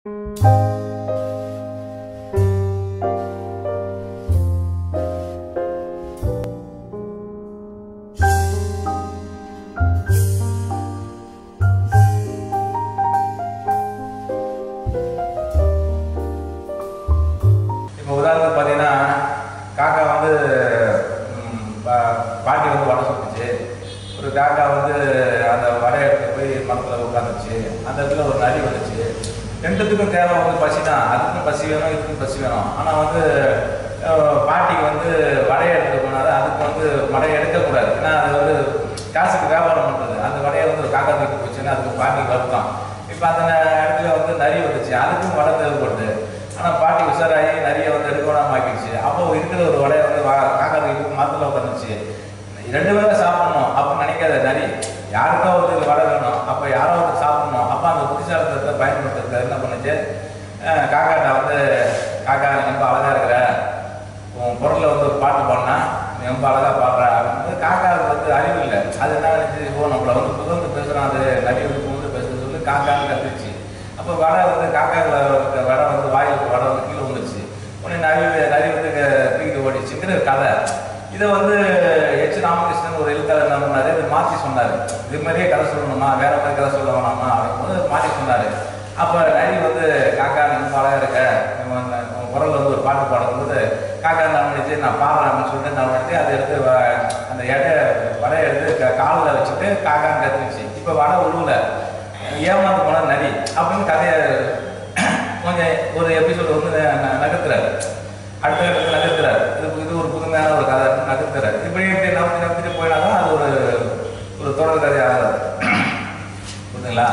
இப்போ உதாரணத்துக்கு பார்த்தீங்கன்னா காக்கா வந்து ம், பா- பாட்டி வந்து வடை சுட்டுச்சு ஒரு காக்கா வந்து அந்த வடையை எடுத்து போய் மரத்தில் உட்காந்துச்சு அந்த இடத்துல ஒரு நரி வந்துச்சு ரெண்டுத்துக்கும் தேவை வந்து பசி தான் அதுக்கும் பசி வேணும் இதுக்கும் பசி வேணும் ஆனால் வந்து அஹ், பாட்டிக்கு வந்து வடையை எடுத்து போனாரு அதுக்கு வந்து வடையை எடுக்கக்கூடாது ஏன்னா அது வந்து காசுக்கு வியாபாரம் பண்ணுறது அந்த வடையை வந்து ஒரு காக்கா தூக்கி போச்சுன்னா அதுக்கு பாட்டிக்கு வருத்தம் இப்போ அந்த ந- இடத்துல வந்து நரி வந்துச்சு அதுக்கும் வடை தேவைப்படுது ஆனால் பாட்டி உஷாராகி நிறைய வந்து எடுக்கணும் ஆக்கிடுச்சு அப்போ இருக்கிற ஒரு வடையை வந்து வா- காக்கா தூக்கி மரத்தில் உட்காந்துச்சு ரெண்டு பேரும் சாப்பிடணும் அப்போ நினைக்காத நரி யாருக்கோ ஒரு வடை வேணும் அப்போ யாரோ ஒரு சாப்பிடணும் அப்போ அந்த புத்திசாலத்தை பயன்படுத்துறது என்ன பண்ணுச்சு அஹ் காக்காட்ட வந்து காக்கா நீ ரொம்ப அழகா இருக்கிற உன் குரல்ல வந்து ஒரு பாட்டு பாடினா நீ ரொம்ப அழகா பாடுற அப்படின்னு வந்து காக்காவுக்கு வந்து அறிவு இல்லை அது என்ன நினைச்சு ஓ நம்மள வந்து புகழ்ந்து பேசுறான் அது நரி வந்து புகழ்ந்து பேசுறது சொல்லி காக்கான்னு கத்துச்சு அப்போ வடை வந்து காக்காவில் இருக்க வடை வந்து வாயில் வடை வந்து கீழே வந்துருச்சு உடனே நரி நரி வந்து க- தூக்கிட்டு ஓடிச்சுங்கிற கதை இதை வந்து எச் ராமகிருஷ்ணன் ஒரு எழுத்தாளர் என்ன பண்ணாரு இதை மாற்றி சொன்னார் இது மாதிரியே கதை சொல்லணுமா வேற மாதிரி கதை சொல்ல வேணாமா அப்படின்னு வந்து மாற்றி சொன்னார் அப்போ நரி வந்து காக்கா நீ ரொம்ப அழகா இருக்க உன் உன் குரல் வந்து ஒரு பாட்டு பாடும்போது காக்கா நான் நினைச்சு நான் பாடுறேன் அப்படின்னு சொல்லிட்டு நான் நினைச்சு அதை எடுத்து வ- அந்த எடை வடையை எடுத்து க- காலில் வச்சுட்டு காக்கான்னு கத்துச்சு இப்போ வடை உருவல ஏமாந்து போன நரி அப்படின்னு கதையை கொஞ்சம் ஒரு எபிசோடு வந்து ந- ந- நகர்த்துறாரு அடுத்த இடத்துல நகர்த்துறாரு இது இது ஒரு புதுமையான ஒரு கதை நகர்த்துறாரு இப்படி இப்படி நம்பி நம்பிட்டு போயினாதான் அது ஒரு ஒரு தொடர் கதையாக புரியுதுங்களா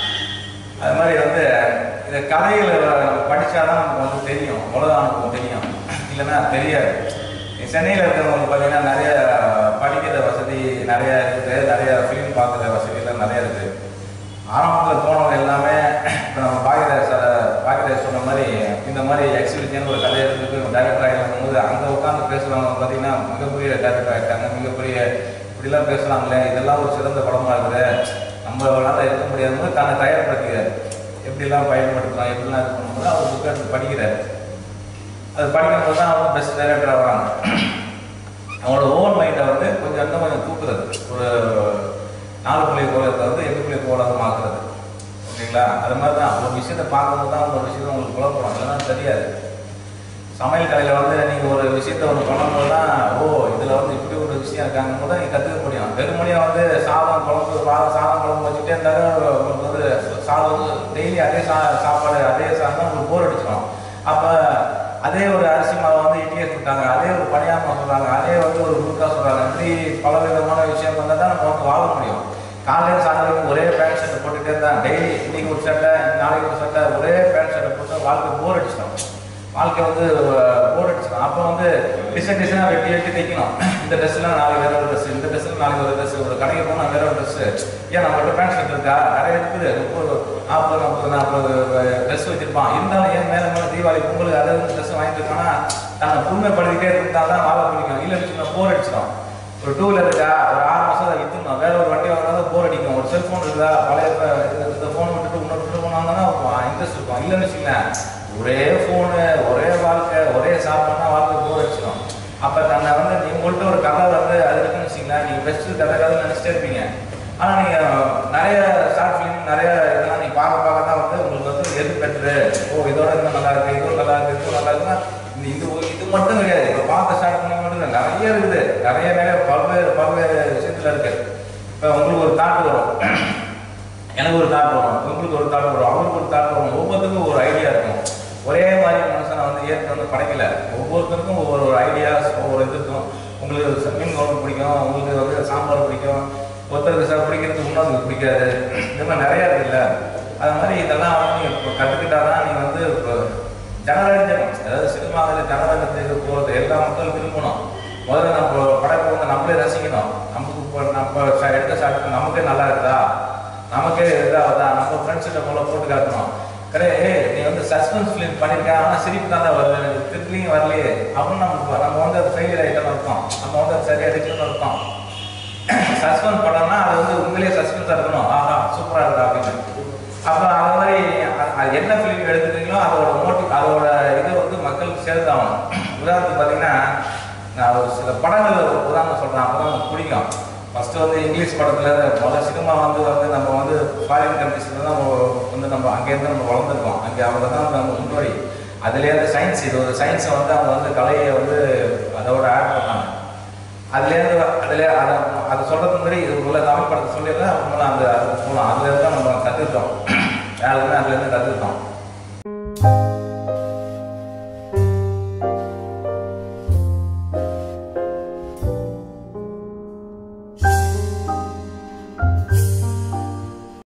அது மாதிரி வந்து இந்த கதைகளை நம்ம படிச்சாதான் நமக்கு வந்து தெரியும் உலக அனுபவம் தெரியும் இல்லைன்னா தெரியாது சென்னையில் இருக்கிறவங்களுக்கு பார்த்தீங்கன்னா நிறைய படிக்கிற வசதி நிறைய இருக்குது நிறைய ஃபிலிம் பார்க்குற வசதிலாம் நிறைய இருக்குது ஆரம்பத்தில் போனவங்க எல்லாமே இப்போ நம்ம பாகிராஜ் சார் பாகிராஜ் சொன்ன மாதிரி இந்த மாதிரி எக்ஸிபிஷன் ஒரு கதை எடுத்துட்டு டைரக்டர் ஆகிருக்கும் போது அங்கே உட்காந்து பேசுகிறவங்க பார்த்தீங்கன்னா மிகப்பெரிய டைரக்டர் ஆகிட்டாங்க மிகப்பெரிய இப்படிலாம் பேசுகிறாங்களே இதெல்லாம் ஒரு சிறந்த படமாக இருக்குது நம்மளால இருக்க முடியாத போது தன்னை தயார்படுத்திக்கிறார் எப்படிலாம் பயன்படுத்தலாம் எப்படிலாம் இது பண்ணும்போது அவர் புக் எடுத்து படிக்கிறார் அது படிக்கும்போது தான் அவங்க பெஸ்ட் டைரக்டர் ஆகிறாங்க அவங்களோட ஓன் மைண்டை வந்து கொஞ்சம் இன்னும் கொஞ்சம் தூக்குறது ஒரு நாலு புள்ளி கோலத்தை வந்து எட்டு புள்ளி கோலம் ஆக்குறது ஓகேங்களா அது மாதிரி தான் ஒரு விஷயத்தை பார்க்கும்போது தான் ஒரு விஷயத்தை உங்களுக்கு குழப்பம் இல்லைன்னா தெரியாது சமையல் கலையில் வந்து நீங்கள் ஒரு விஷயத்த ஒன்று பண்ணும்போது தான் ஓ இதில் வந்து இப்படி ஒரு விஷயம் இருக்காங்க போது நீங்கள் கற்றுக்க முடியும் வெறுமனையாக வந்து சாதம் குழம்பு சாதம் சாதம் குழம்பு வச்சுட்டே இருந்தாலும் உங்களுக்கு வந்து சாதம் வந்து டெய்லி அதே சா சாப்பாடு அதே சாதம் உங்களுக்கு போர் அடிச்சிடும் அப்போ அதே ஒரு அரிசி மாவை வந்து இட்லியை சுட்டாங்க அதே ஒரு பணியாரம் சொல்கிறாங்க அதே வந்து ஒரு முறுக்கா சொல்கிறாங்க இப்படி பல விதமான விஷயம் வந்தால் தான் நம்ம வந்து வாழ முடியும் காலையில் சாயந்தரம் ஒரே பேண்ட் ஷர்ட்டை போட்டுட்டே இருந்தான் டெய்லி இன்னைக்கு ஒரு சட்டை நாளைக்கு ஒரு சட்டை ஒரே பேண்ட் ஷர்ட்டை போட்டு வாழ்க்கை போர் அடிச்சிட்டோம் வாழ்க்கை வந்து போர் அடிச்சிடும் அப்போ வந்து டிசைன் டிசைனாக வெட்டி வெட்டி தைக்கணும் இந்த ட்ரெஸ்லாம் நாளைக்கு வேற ஒரு ட்ரெஸ் இந்த ட்ரெஸ்ல நாளைக்கு ஒரு ட்ரெஸ் ஒரு கடைக்கு போனால் வேற ஒரு ட்ரெஸ் ஏன் நம்மகிட்ட பேண்ட் ஷர்ட் இருக்கா நிறைய இருக்குது முப்பது நாற்பது நாற்பது நாற்பது ட்ரெஸ் வச்சிருப்பான் இருந்தாலும் ஏன் மேலே மேலே தீபாவளி பொங்கலுக்கு அதை ட்ரெஸ் வாங்கிட்டு இருக்கானா தன்னை புண்மைப்படுத்திட்டே இருந்தா தான் வாழ பிடிக்கும் இல்லை வச்சுக்கோங்க போர் அடிச்சிடும் ஒரு டூ வீலர் இருக்கா ஒரு ஆறு மாசம் அதை வித்துணும் வேற ஒரு வண்டி வாங்கினா போர் அடிக்கும் ஒரு செல்ஃபோன் இருக்குதா பழைய ப- இந்த- இந்த ஃபோன் விட்டுட்டு இன்னொரு ஃபோன் வாங்கினா இன்ட்ரெஸ்ட் இருக்கும் இல்லைன்னு வச்சுக்கலேன் ஒரே ஃபோனு ஒரே வாழ்க்கை ஒரே சாப்பாடுனா வாழ்க்கை போர் அடிச்சிடும் அப்போ தன்னை வந்து நீ உங்கள்கிட்ட ஒரு கதை வந்து அது இருக்குன்னு வச்சுங்களேன் நீங்கள் பெஸ்ட் கதை கதை நினச்சிட்டே இருப்பீங்க ஆனால் நீங்கள் நிறைய ஷார்ட் ஃபிலிம் நிறைய இதெல்லாம் நீங்கள் பார்க்க பார்க்க தான் வந்து உங்களுக்கு வந்து எது பெட்ரு ஓ இதோட இன்னும் நல்லா இருக்கு இதுவும் நல்லா இருக்கு இதுவும் நல்லா இருக்குன்னா இந்த இது ஒரு- இது மட்டும் கிடையாது இப்போ பார்த்த ஷார்ட் ஃபிலிம் மட்டும் இல்லை நிறைய இருக்குது நிறைய நிறைய பல்வேறு பல்வேறு விஷயத்துல இருக்கு இப்போ உங்களுக்கு ஒரு தாட் வரும் எனக்கு ஒரு தாட் வரும் உங்களுக்கு ஒரு தாட் வரும் அவருக்கு ஒரு தாட் வரும் ஒவ்வொருத்தருக்கும் ஒரு ஐடியா இருக்கும் ஒரே மாதிரி மனுஷனை வந்து இயற்கை வந்து படைக்கல ஒவ்வொருத்தருக்கும் ஒவ்வொரு ஒரு ஐடியாஸ் ஒவ்வொரு இது இருக்கும் உங்களுக்கு மீன் குழம்பு பிடிக்கும் உங்களுக்கு வந்து சாம்பார் பிடிக்கும் ஒருத்தருக்கு சார் பிடிக்கிறது இன்னொருக்கு பிடிக்காது இந்த மாதிரி நிறையா இருக்குல்ல அது மாதிரி இதெல்லாம் வந்து நீங்கள் இப்போ கற்றுக்கிட்டாதான் நீங்கள் வந்து இப்போ ஜனரஞ்சனம் அதாவது சினிமாவில் ஜனரஞ்சனத்துக்கு போகிறது எல்லா மக்களும் விரும்பணும் முதல்ல நம்ம படைப்பை வந்து நம்மளே ரசிக்கணும் நமக்கு இப்போ நம்ம ச- எடுத்த ஷாட் நமக்கே நல்லா இருக்குதா நமக்கே இதாகுதா நம்ம ஃப்ரெண்ட்ஸ்கிட்ட போல போட்டு காட்டணும் கிடையாது ஏய் நீ வந்து சஸ்பென்ஸ் ஃபிலிம் பண்ணியிருக்க ஆனால் சிரிப்பு தான் தான் வருது திருப்பியும் வரலையே அப்படின்னு நம்ம நம்ம வந்து அது ஃபெயிலியர் ஆகிட்டோம்னு அர்த்தம் நம்ம வந்து அது சரியாக எடுக்கணும்னு அர்த்தம் சஸ்பென்ஸ் படம்னா அது வந்து உண்மையிலேயே சஸ்பென்ஸாக இருக்கணும் ஆஹா சூப்பராக இருக்கா அப்படின்னு அப்போ அது மாதிரி அ- அது என்ன ஃபிலிம் எடுத்துக்கிறீங்களோ அதோட மோட்டிவ் அதோட இதை வந்து மக்களுக்கு சேர்த்தாகணும் உதாரணத்துக்கு பார்த்தீங்கன்னா நான் ஒரு சில படங்கள் ஒரு உதாரணம் சொல்கிறேன் அப்போ தான் நமக்கு பிடிக்கும் ஃபஸ்ட்டு வந்து இங்கிலீஷ் படத்தில் முதல் சினிமா வந்து வந்து நம்ம வந்து ஃபாரின் கண்ட்ரிஸில் தான் நம்ம வந்து நம்ம அங்கேருந்து நம்ம வளர்ந்துருக்கோம் அங்கே அவங்க தான் நம்ம முன்னோடி அதுலேயே அந்த சயின்ஸ் இது ஒரு சயின்ஸை வந்து அவங்க வந்து கலையை வந்து அதோட ஆட் பண்ணாங்க அதுலேருந்து அதில் அதை அதை சொல்கிறது மாதிரி இது உள்ள தமிழ் படத்தை சொல்லியிருந்தா அவங்களும் அந்த அது போகலாம் அதுலேருந்து தான் நம்ம கற்றுக்கிட்டோம் யாருக்குமே அதுலேருந்து கற்றுக்கிட்டோம்